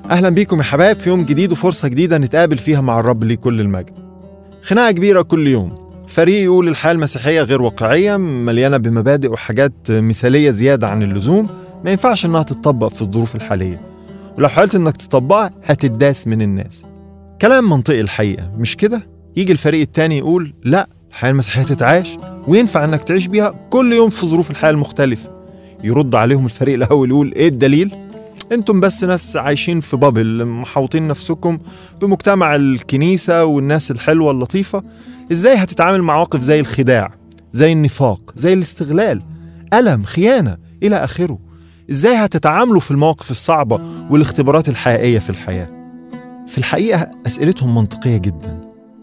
أهلا بيكم يا حبايب في يوم جديد وفرصة جديدة نتقابل فيها مع الرب ليه كل المجد خناقة كبيرة كل يوم فريق يقول الحياة المسيحية غير واقعية مليانة بمبادئ وحاجات مثالية زيادة عن اللزوم ما ينفعش إنها تتطبق في الظروف الحالية ولو حاولت إنك تطبقها هتداس من الناس كلام منطقي الحقيقة مش كده؟ يجي الفريق التاني يقول لا الحياة المسيحية تتعاش وينفع إنك تعيش بيها كل يوم في ظروف الحياة المختلفة يرد عليهم الفريق الأول يقول إيه الدليل؟ انتم بس ناس عايشين في بابل محوطين نفسكم بمجتمع الكنيسة والناس الحلوة اللطيفة ازاي هتتعامل مع مواقف زي الخداع زي النفاق زي الاستغلال ألم خيانة إلى آخره ازاي هتتعاملوا في المواقف الصعبة والاختبارات الحقيقية في الحياة في الحقيقة أسئلتهم منطقية جدا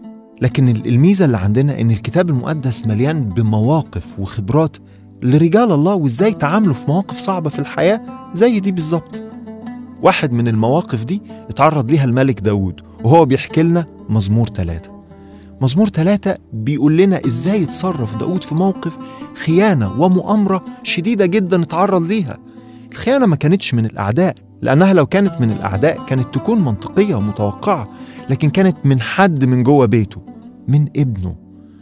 لكن الميزة اللي عندنا إن الكتاب المقدس مليان بمواقف وخبرات لرجال الله وإزاي تعاملوا في مواقف صعبة في الحياة زي دي بالظبط واحد من المواقف دي اتعرض ليها الملك داود وهو بيحكي لنا مزمور ثلاثة مزمور ثلاثة بيقول لنا ازاي اتصرف داود في موقف خيانة ومؤامرة شديدة جدا اتعرض ليها الخيانة ما كانتش من الأعداء لأنها لو كانت من الأعداء كانت تكون منطقية ومتوقعة لكن كانت من حد من جوه بيته من ابنه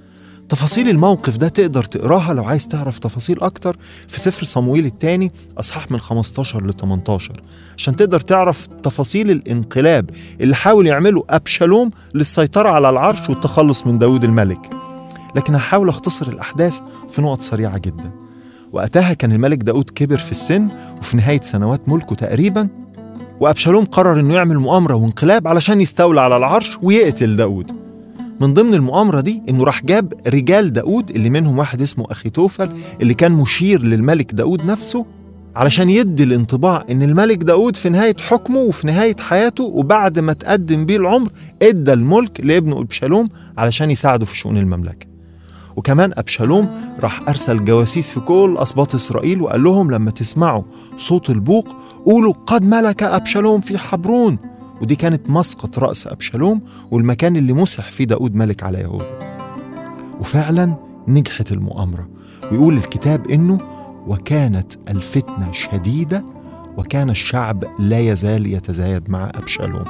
تفاصيل الموقف ده تقدر تقراها لو عايز تعرف تفاصيل أكتر في سفر صمويل الثاني أصحاح من 15 ل 18 عشان تقدر تعرف تفاصيل الانقلاب اللي حاول يعمله أبشالوم للسيطرة على العرش والتخلص من داود الملك لكن هحاول أختصر الأحداث في نقط سريعة جدا وقتها كان الملك داود كبر في السن وفي نهاية سنوات ملكه تقريبا وأبشالوم قرر إنه يعمل مؤامرة وانقلاب علشان يستولى على العرش ويقتل داود من ضمن المؤامرة دي إنه راح جاب رجال داود اللي منهم واحد اسمه أخيتوفل اللي كان مشير للملك داود نفسه علشان يدي الانطباع إن الملك داود في نهاية حكمه وفي نهاية حياته وبعد ما تقدم بيه العمر إدى الملك لابنه أبشالوم علشان يساعده في شؤون المملكة وكمان أبشالوم راح أرسل جواسيس في كل أسباط إسرائيل وقال لهم لما تسمعوا صوت البوق قولوا قد ملك أبشالوم في حبرون ودي كانت مسقط رأس أبشالوم والمكان اللي مسح فيه داود ملك على يهوذا وفعلا نجحت المؤامرة ويقول الكتاب إنه وكانت الفتنة شديدة وكان الشعب لا يزال يتزايد مع أبشالوم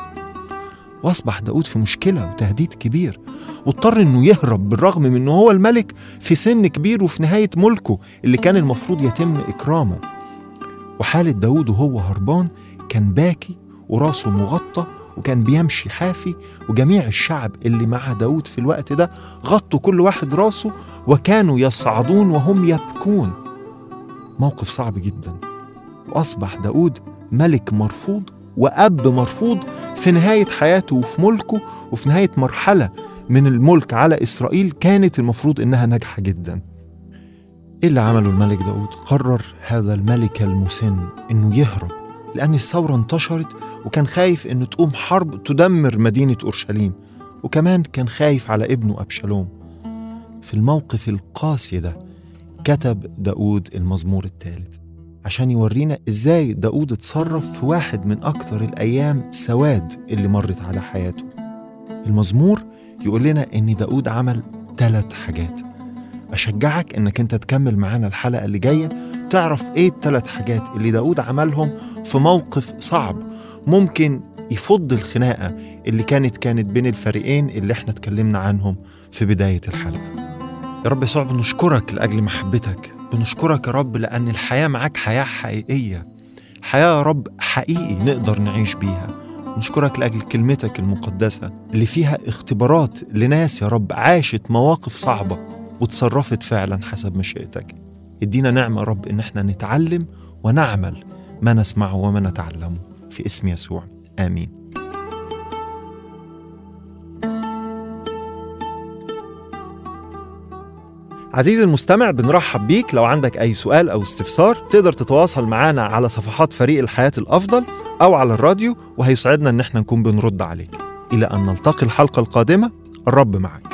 واصبح داود في مشكلة وتهديد كبير واضطر انه يهرب بالرغم من انه هو الملك في سن كبير وفي نهاية ملكه اللي كان المفروض يتم إكرامه وحالة داود وهو هربان كان باكي وراسه مغطى وكان بيمشي حافي وجميع الشعب اللي مع داود في الوقت ده غطوا كل واحد راسه وكانوا يصعدون وهم يبكون موقف صعب جدا وأصبح داود ملك مرفوض وأب مرفوض في نهاية حياته وفي ملكه وفي نهاية مرحلة من الملك على إسرائيل كانت المفروض إنها ناجحة جدا إيه اللي عمله الملك داود؟ قرر هذا الملك المسن إنه يهرب لأن الثورة انتشرت وكان خايف إنه تقوم حرب تدمر مدينة أورشليم وكمان كان خايف على ابنه أبشالوم في الموقف القاسي ده كتب داود المزمور الثالث عشان يورينا إزاي داود اتصرف في واحد من أكثر الأيام سواد اللي مرت على حياته المزمور يقول لنا إن داود عمل ثلاث حاجات أشجعك إنك أنت تكمل معانا الحلقة اللي جاية تعرف إيه الثلاث حاجات اللي داود عملهم في موقف صعب ممكن يفض الخناقة اللي كانت كانت بين الفريقين اللي احنا اتكلمنا عنهم في بداية الحلقة يا رب يسوع بنشكرك لأجل محبتك بنشكرك يا رب لأن الحياة معاك حياة حقيقية حياة يا رب حقيقي نقدر نعيش بيها نشكرك لأجل كلمتك المقدسة اللي فيها اختبارات لناس يا رب عاشت مواقف صعبة وتصرفت فعلا حسب مشيئتك ادينا نعمة يا رب إن احنا نتعلم ونعمل ما نسمعه وما نتعلمه في اسم يسوع آمين عزيزي المستمع بنرحب بيك لو عندك أي سؤال أو استفسار تقدر تتواصل معنا على صفحات فريق الحياة الأفضل أو على الراديو وهيسعدنا إن احنا نكون بنرد عليك إلى أن نلتقي الحلقة القادمة الرب معك